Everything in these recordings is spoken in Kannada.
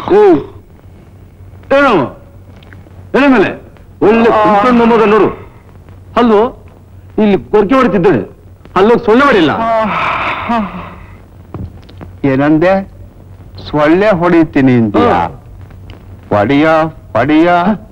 ಏನು ಎಲೆ ಮೇಲೆ ಒಳ್ಳೆ ಕುಂತ್ಕೊಂಡ್ ಮೊಮ್ಮಗ ನೋಡು ಹಲ್ಲು ಇಲ್ಲಿ ಕೊರ್ಕೆ ಹೊಡಿತಿದ್ದಾನೆ ಹಲ್ಲೋಗಿ ಸೊಳ್ಳೆ ಹೊಡಿಲ್ಲ ಏನಂದೆ ಸೊಳ್ಳೆ ಹೊಡಿತೀನಿ ಅಂತೀಯ ಹಾ. ಹೊಡಿಯ ಹೊಡಿಯ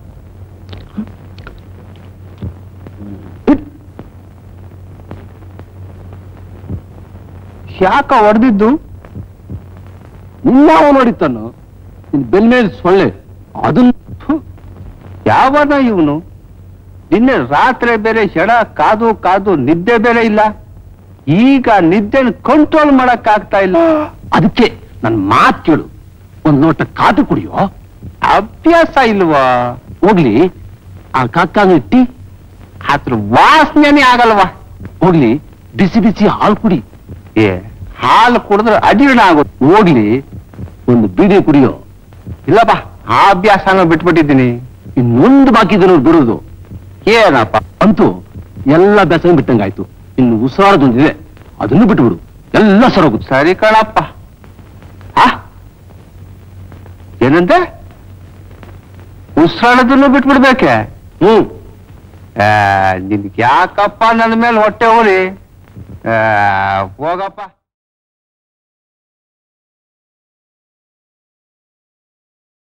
ಯಾಕ ಹೊಡೆದಿದ್ದು ನಿನ್ನಾವ ನೋಡಿತ್ತಾನು ನಿನ್ ಬೆಲ್ ಮೇಲೆ ಸೊಳ್ಳೆ ಅದನ್ನ ಯಾವನ ಇವನು ನಿನ್ನೆ ರಾತ್ರಿ ಬೇರೆ ಹೆಣ ಕಾದು ಕಾದು ನಿದ್ದೆ ಬೇರೆ ಇಲ್ಲ ಈಗ ನಿದ್ದೆನ ಕಂಟ್ರೋಲ್ ಮಾಡಕ್ ಆಗ್ತಾ ಇಲ್ಲ ಅದಕ್ಕೆ ನನ್ ಮಾತ್ ಕೇಳು ಒಂದ್ ನೋಟ ಕಾದು ಕುಡಿಯೋ ಅಭ್ಯಾಸ ಇಲ್ವಾ ಹೋಗ್ಲಿ ಆ ಕಾಕಾಂಗ ಇಟ್ಟಿ ಅದ್ರ ವಾಸನೆನೇ ಆಗಲ್ವಾ ಹೋಗ್ಲಿ ಬಿಸಿ ಬಿಸಿ ಹಾಲು ಕುಡಿ ಏ ಹಾಲು ಕುಡಿದ್ರೆ ಅಜೀರ್ಣ ಆಗುತ್ತೆ ಹೋಗ್ಲಿ ಒಂದು ಬೀಡಿ ಕುಡಿಯೋ ಇಲ್ಲಪ್ಪ ಆ ಅಭ್ಯಾಸನ ಬಿಟ್ಬಿಟ್ಟಿದ್ದೀನಿ ಇನ್ನೊಂದು ಬಾಕಿ ಇದೆ ನೋಡಿ ಬಿಡೋದು ಏನಪ್ಪ ಅಂತೂ ಎಲ್ಲ ಬೆಸಂಗ ಬಿಟ್ಟಂಗಾಯ್ತು ಇನ್ನು ಉಸಿರಾಡದೊಂದಿದೆ ಅದನ್ನು ಬಿಟ್ಬಿಡು ಎಲ್ಲ ಸರೋಗುತ್ತೆ ಸರಿ ಕಣಪ್ಪ ಆ? ಏನಂತೆ ಉಸಿರಾಡೋದನ್ನು ಬಿಟ್ಬಿಡ್ಬೇಕೆ ಹ್ಮ್ ಆ, ನಿನ್ಗೆ ಯಾಕಪ್ಪ ನನ್ನ ಮೇಲೆ ಹೊಟ್ಟೆ ಹೋರಿ ಹೋಗಪ್ಪ